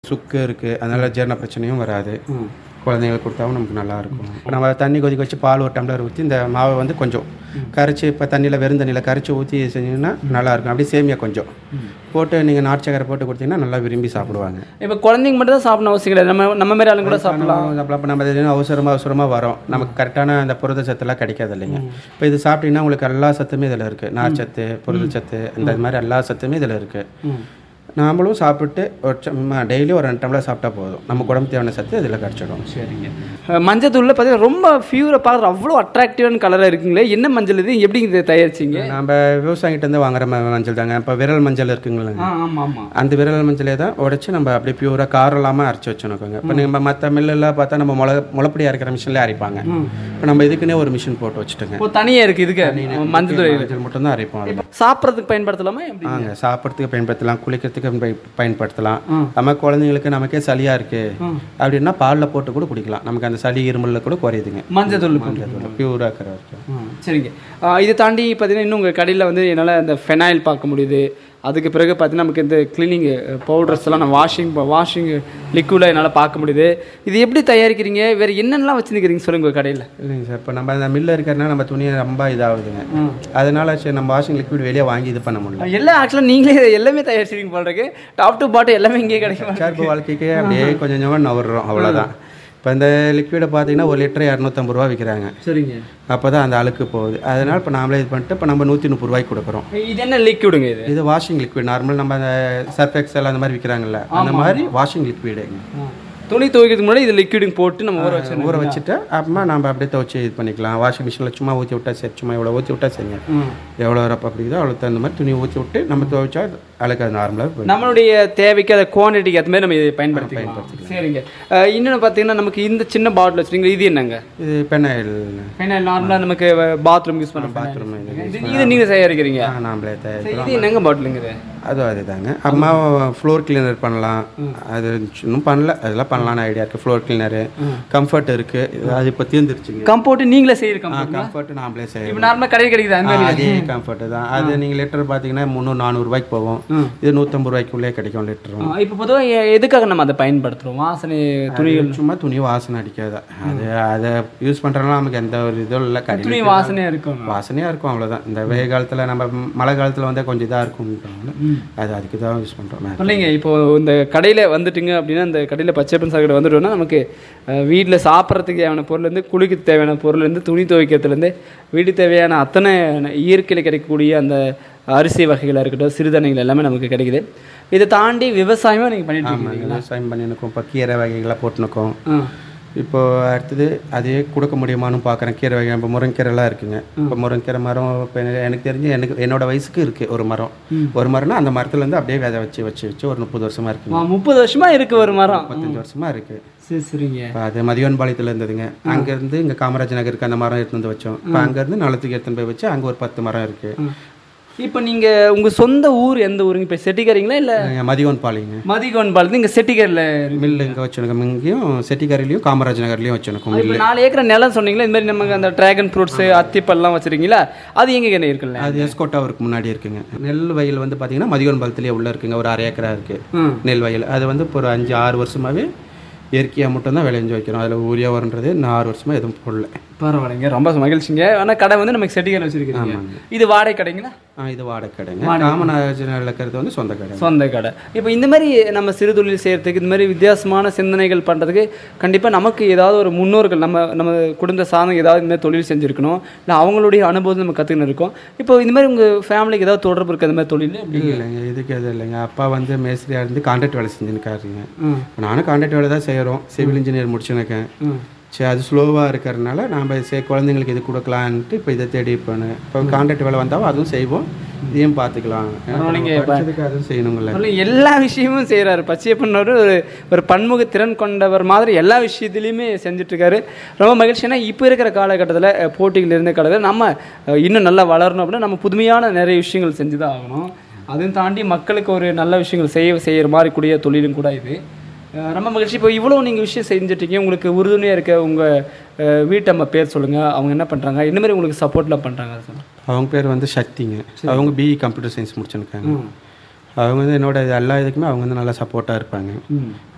சுக்கு இருக்குது அதனால ஜீரண பிரச்சனையும் வராது குழந்தைங்களுக்கு கொடுத்தாவும் நமக்கு நல்லா இருக்கும் இப்போ நம்ம தண்ணி கொதிக்க வச்சு பால் ஒரு டம்ளர் ஊற்றி இந்த மாவை வந்து கொஞ்சம் கரைச்சி இப்போ தண்ணியில் வெறும் தண்ணியில் கரைச்சி ஊற்றி செஞ்சீங்கன்னா நல்லா இருக்கும் அப்படியே சேமியா கொஞ்சம் போட்டு நீங்கள் நாட்டு சக்கரை போட்டு கொடுத்தீங்கன்னா நல்லா விரும்பி சாப்பிடுவாங்க இப்போ குழந்தைங்க மட்டும் தான் சாப்பிடணும் அவசியம் கிடையாது நம்ம நம்ம மாதிரி ஆளுங்க கூட சாப்பிடலாம் அப்போ நம்ம திடீர்னு அவசரமாக அவசரமாக வரோம் நமக்கு கரெக்டான அந்த புரத சத்துலாம் கிடைக்காது இல்லைங்க இப்போ இது சாப்பிட்டீங்கன்னா உங்களுக்கு எல்லா சத்துமே இதில் இருக்குது நார்ச்சத்து புரதச்சத்து இந்த மாதிரி எல்லா சத்துமே இதில் இருக்குது நாமளும் சாப்பிட்டு ஒரு டெய்லி ஒரு ரெண்டு டம்ளர் சாப்பிட்டா போதும் நம்ம உடம்பு தேவையான சத்து இதில் கிடச்சிடும் சரிங்க மஞ்சள் தூளில் பார்த்தீங்கன்னா ரொம்ப ஃபியூரை பார்க்குற அவ்வளோ அட்ராக்டிவான கலராக இருக்குங்களே என்ன மஞ்சள் இது எப்படி இது தயாரிச்சிங்க நம்ம விவசாயிகிட்டேருந்து வாங்குற ம- மஞ்சள் தாங்க இப்போ விரல் மஞ்சள் இருக்குங்களா ஆமாம் ஆமாம் அந்த விரல் மஞ்சளே தான் உடைச்சு நம்ம அப்படியே பியூராக காரம் இல்லாமல் அரைச்சி வச்சுருக்கோங்க இப்போ நம்ம மற்ற மில்லெல்லாம் பார்த்தா நம்ம முளை முளைப்படி அரைக்கிற மிஷின்லேயே அரைப்பாங்க இப்போ நம்ம இதுக்குன்னே ஒரு மிஷின் போட்டு வச்சுட்டோங்க இப்போ தனியாக இருக்குது இதுக்கு மஞ்சள் தூள் மஞ்சள் மட்டும் தான் அரைப்போம் அதில் சாப்பிட்றதுக்கு பயன்படுத்தலாமா எப்படி ஆங்க சாப்பிட்றதுக்கு பயன்படுத்தலாம் குளிக்கிறதுக்கு பய- பயன்படுத்தலாம் நம்ம குழந்தைங்களுக்கு நமக்கே சளியா இருக்கு அப்படின்னா பாலில் போட்டு கூட குடிக்கலாம் நமக்கு அந்த சளி இருமல்ல கூட குறையுதுங்க மஞ்சள் தூள் பியூராக இருக்கிற வரைக்கும் சரிங்க ஆ, இதை தாண்டி பார்த்தீங்கன்னா இன்னும் உங்கள் கடையில் வந்து என்னால் இந்த ஃபெனாயில் பார்க்க முடியுது அதுக்கு பிறகு பார்த்தீங்கன்னா நமக்கு இந்த கிளீனிங் பவுடர்ஸ் எல்லாம் நான் வாஷிங் வாஷிங் லிக்விடாக என்னால் பார்க்க முடியுது இது எப்படி தயாரிக்கிறீங்க வேறு என்னென்னலாம் வச்சுருக்கிறீங்க சொல்லுங்க உங்கள் கடையில் இல்லைங்க சார் இப்போ நம்ம அந்த மில்ல இருக்கிறதுனால நம்ம துணியை ரொம்ப இதாகுதுங்க அதனால சரி நம்ம வாஷிங் லிக்விட் வெளியே வாங்கி இது பண்ண முடியல எல்லாம் ஆக்சுவலாக நீங்களே எல்லாமே தயாரிச்சிருக்கீங்க போல இருக்கு டாப் டு பாட்டு எல்லாமே இங்கே கிடைக்கும் சேர்ப்பு வாழ்க்கைக்கே அப்படியே கொஞ்சம் கொஞ்சமாக நவர்றோம் அவ்வளோதான் இப்போ இந்த லிக்விடை பார்த்தீங்கன்னா ஒரு லிட்டர் இரநூத்தம்பது ரூபா விற்கிறாங்க சரிங்க அப்போ தான் அந்த அழுக்கு போகுது அதனால இப்போ நாமளே இது பண்ணிட்டு இப்போ நம்ம நூற்றி முப்பது ரூபாய்க்கு கொடுக்குறோம் இது என்ன லிக்விடுங்க இது இது வாஷிங் லிக்விட் நார்மல் நம்ம அந்த சர்ஃப் எக்ஸல் அந்த மாதிரி விற்கிறாங்கல்ல அந்த மாதிரி வாஷிங் லிக்விடுங்க துணி துவைக்கிறதுக்கு முன்னாடி இது லிக்விடிங் போட்டு நம்ம ஊற வச்சு ஊற வச்சுட்டு அப்புறமா நம்ம அப்படியே துவச்சி இது பண்ணிக்கலாம் வாஷிங் மிஷினில் சும்மா ஊற்றி விட்டா சரி சும்மா இவ்வளோ ஊற்றி விட்டா சரிங்க எவ்வளோ ரப்ப அப்படிதோ அவ்வளோ தகுந்த மாதிரி துணி ஊற்றி விட்டு நம்ம துவைச்சா அழுக்கு அது நார்மலாக போயிடும் நம்மளுடைய தேவைக்கு அந்த குவான்டிட்டிக்கு ஏற்ற மாதிரி நம்ம இதை பயன்படுத்திக்கலாம் சரிங்க அஹ் இன்னொன்று பார்த்தீங்கன்னா நமக்கு இந்த சின்ன பாட்டில் வச்சுருங்க இது என்னங்க இது பெனாயில் ஃபைனல் நார்மலாக நமக்கு பாத்ரூம் யூஸ் பண்ண பாத்ரூம் இது இது இது நீங்கள் தயாரிக்கிறீங்க நாமளே தயார் சரி, இது என்னங்க பாட்டிலுங்க இது அதுவும் அதுதாங்க அம்மா ஃப்ளோர் கிளீனர் பண்ணலாம் அது இன்னும் பண்ணல அதெல்லாம் பண்ணலாம்னு ஐடியா இருக்குது ஃப்ளோர் கிளீனரு கம்ஃபர்ட் இருக்குது அது இப்போ தீர்ந்துருச்சுங்க கம்போட்டு நீங்களே செய்யற கம்போட் கம்ஃபர்ட் நாமளே செய்யலாம் இப்போ நார்மலாக கடையில் கிடைக்குது அந்த ஆ, அதே கம்ஃபர்ட் தான் அது நீங்கள் லிட்டர் பார்த்தீங்கன்னா முந்நூறு நானூறு ரூபாய்க்கு போகும் இது நூற்றம்பது ரூபாய்க்குள்ளே கிடைக்கும் லிட்டரும் இப்போ பொதுவாக எதுக்காக நம்ம அதை பயன்படுத்துகிறோம் வாசனை துணிகள் சும்மா துணி வாசனை அடிக்காது அது அதை யூஸ் பண்ணுறதுனால நமக்கு எந்த ஒரு இதுவும் இல்லை துணி கடையில் வாசனையாக இருக்கும் வாசனையாக இருக்கும் அவ்வளோதான் இந்த வெயில் காலத்தில் நம்ம மழை காலத்தில் வந்து கொஞ்சம் இதாக இருக்கும்ன்றனால அது அதுக்கு தான் யூஸ் பண்ணுறோம் இல்லைங்க இப்போ இந்த கடையில் வந்துட்டுங்க அப்படின்னா இந்த கடையில் பச்சைப்பன் சாக்கடை வந்துட்டோம்னா நமக்கு வீட்டில் சாப்பிட்றதுக்கு தேவையான பொருள்லேருந்து குளிக்க தேவையான பொருள்லேருந்து துணி துவைக்கிறதுலேருந்து வீட்டுக்கு தேவையான அத்தனை இயற்கையில் கிடைக்கக்கூடிய அந்த அரிசி வகைகளாக இருக்கட்டும் சிறுதானியங்கள் எல்லாமே நமக்கு கிடைக்குது இதை தாண்டி விவசாயமும் நீங்கள் பண்ணிட்டு ஆமாங்க இருக்கீங்க விவசாயம் பண்ணிருக்கோம் இப்போ கீரை வகைகளாக போட்டுனுக்கோம் ஆ இப்போ அடுத்தது அதே கொடுக்க முடியுமான்னு பார்க்குறேன் கீரை வகை இப்போ முருங்கீரைலாம் இருக்குங்க இப்போ முருங்கீரை மரம் இப்போ எனக்கு- எனக்கு தெரிஞ்சு எனக்கு என்னோட வயசுக்கு இருக்குது ஒரு மரம் ஒரு மரம்னா அந்த மரத்துலேருந்து அப்படியே விதை வச்சு வச்சு வச்சு ஒரு முப்பது வருஷமா இருக்குங்க ஆ, முப்பது வருஷமா இருக்கு ஒரு மரம் முப்பத்தஞ்சு வருஷமா இருக்குது சரி சரிங்க இப்போ அது மதியோன்பாளையத்தில் இருந்ததுங்க அங்கேருந்து இங்கே காமராஜ் நகருக்கு அந்த மரம் எடுத்துட்டு வந்து வச்சோம் இப்போ அங்கேருந்து நலத்துக்கு எடுத்துன்னு போய் வச்சு அங்கே ஒரு பத்து மரம் இருக்குது இப்போ நீங்கள் உங்கள் சொந்த ஊர் எந்த ஊருங்க இப்போ செட்டிக்காரிங்களா இல்லை மதியோன்பாளையங்க மதிகோன் பாலத்து இங்கே செட்டிக்காரில் மில்லு இங்கே வச்சுருக்கோம் இங்கேயும் செட்டிக்காரிலையும் காமராஜ் நகர்லையும் வச்சுருக்கோம் இப்போ நாலு ஏக்கர் நிலம் சொன்னீங்களா இந்த மாதிரி நமக்கு அந்த டிராகன் ஃப்ரூட்ஸ் அத்திப்பல்லாம் வச்சிருக்கீங்களா அது எங்க என்ன இருக்குல்ல அது எஸ்கோட்டாவுக்கு முன்னாடி இருக்குங்க நெல் வயல் வந்து பார்த்தீங்கன்னா மதியோன் பாலத்திலே உள்ள இருக்குங்க ஒரு அரை ஏக்கரா இருக்கு ம். நெல் வயல் அது வந்து இப்போ ஒரு அஞ்சு ஆறு வருஷமாவே இயற்கையாக மட்டும்தான் விளைஞ்சு வைக்கிறோம் அதில் ஊரியா வரன்றது நான் ஆறு வருஷமா எதுவும் போடல பரவாயில்லைங்க ரொம்ப மகிழ்ச்சிங்க ஆனால் கடை வந்து நமக்கு செட்டிக்காரில் வச்சிருக்கீங்க இது வாடகை கடைங்களா ஆ, இது வாடகை கடைங்க காமராஜ் நகர்ல இருக்கிறது வந்து சொந்த கடை சொந்த கடை இப்போ இந்த மாதிரி நம்ம சிறு தொழில் செய்யறதுக்கு இந்த மாதிரி வித்தியாசமான சிந்தனைகள் பண்ணுறதுக்கு கண்டிப்பாக நமக்கு ஏதாவது ஒரு முன்னோர்கள் நம்ம நம்ம குடும்ப சார்ந்த ஏதாவது இந்த மாதிரி தொழில் செஞ்சுருக்கணும் இல்லை அவங்களுடைய அனுபவத்தை நம்ம கற்றுக்கின்னு இருக்கோம் இப்போ இந்த மாதிரி உங்கள் ஃபேமிலிக்கு ஏதாவது தொடர்பு இருக்குது அந்த மாதிரி தொழில் இல்லைங்க இதுக்கு எதுவும் இல்லைங்க அப்பா வந்து மேஸ்திரியாக இருந்து கான்ட்ராக்ட் வேலை செஞ்சுருக்காருங்க நானும் கான்ட்ராக்ட் வேலை தான் செய்கிறோம் சிவில் இன்ஜினியர் முடிச்சுருக்கேன் சரி அது ஸ்லோவாக இருக்கிறதுனால நாம் சரி குழந்தைங்களுக்கு இது கொடுக்கலான்ட்டு இப்போ இதை தேடி போனேன் இப்போ கான்ட்ராக்ட் வேலை வந்தாலும் அதுவும் செய்வோம் இதையும் பார்த்துக்கலாம் பரவாயில்லைங்க, இப்ப- படிச்சதுக்கு அதுவும் செய்யணுங்கள அவரு எல்லா விஷயமும் செய்கிறாரு பச்சையப்பன்னவர் ஒரு ஒரு பன்முக திறன் கொண்டவர் மாதிரி எல்லா விஷயத்துலையுமே செஞ்சுட்டு இருக்காரு ரொம்ப மகிழ்ச்சி ஏன்னா இப்போ இருக்கிற காலகட்டத்தில் அஹ், போட்டிகள் இருந்த காலத்தில் நம்ம அஹ், இன்னும் நல்லா வளரணும் அப்படின்னா நம்ம புதுமையான நிறைய விஷயங்கள் செஞ்சு தான் ஆகணும் அதையும் தாண்டி மக்களுக்கு ஒரு நல்ல விஷயங்கள் செய்ய செய்கிற மாதிரி கூடிய தொழிலும் கூட இது அஹ், ரொம்ப மகிழ்ச்சி இப்போ இவ்வளோ நீங்கள் விஷயம் செஞ்சுட்டீங்க உங்களுக்கு உறுதுணையாக இருக்க உங்கள் வீட்டம்மா பேர் சொல்லுங்கள் அவங்க என்ன பண்ணுறாங்க இந்த மாதிரி உங்களுக்கு சப்போர்ட்லாம் பண்ணுறாங்க சார் அவங்க பேர் வந்து சக்திங்க அவங்க பிஇ கம்ப்யூட்டர் சயின்ஸ் முடிச்சிருக்காங்க அவங்க வந்து என்னோட இது எல்லா இதுக்குமே அவங்க வந்து நல்லா சப்போர்ட்டாக இருப்பாங்க